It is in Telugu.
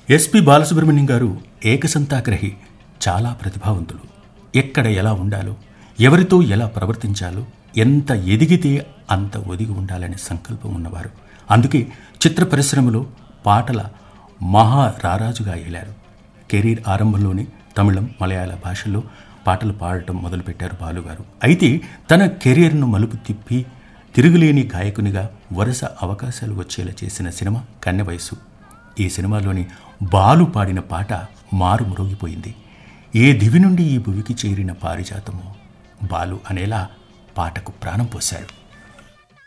ఎస్పి బాలసుబ్రహ్మణ్యం గారు ఏకసంతాగ్రహి చాలా ప్రతిభావంతులు ఎక్కడ ఎలా ఉండాలో ఎవరితో ఎలా ప్రవర్తించాలో ఎంత ఎదిగితే అంత ఒదిగి ఉండాలనే సంకల్పం ఉన్నవారు అందుకే చిత్ర పరిశ్రమలో పాటల మహా రారాజుగా ఏలారు కెరీర్ ఆరంభంలోనే తమిళం మలయాళ భాషల్లో పాటలు పాడటం మొదలుపెట్టారు బాలుగారు అయితే తన కెరీర్ను మలుపు తిప్పి తిరుగులేని గాయకునిగా వరుస అవకాశాలు వచ్చేలా చేసిన సినిమా కన్నె వయసు ఈ సినిమాలోని బాలు పాడిన పాట మారు మ్రోగిపోయింది ఏ దివి నుండి ఈ భువికి చేరిన పారిజాతమో బాలు అనేలా పాటకు ప్రాణం పోశాడు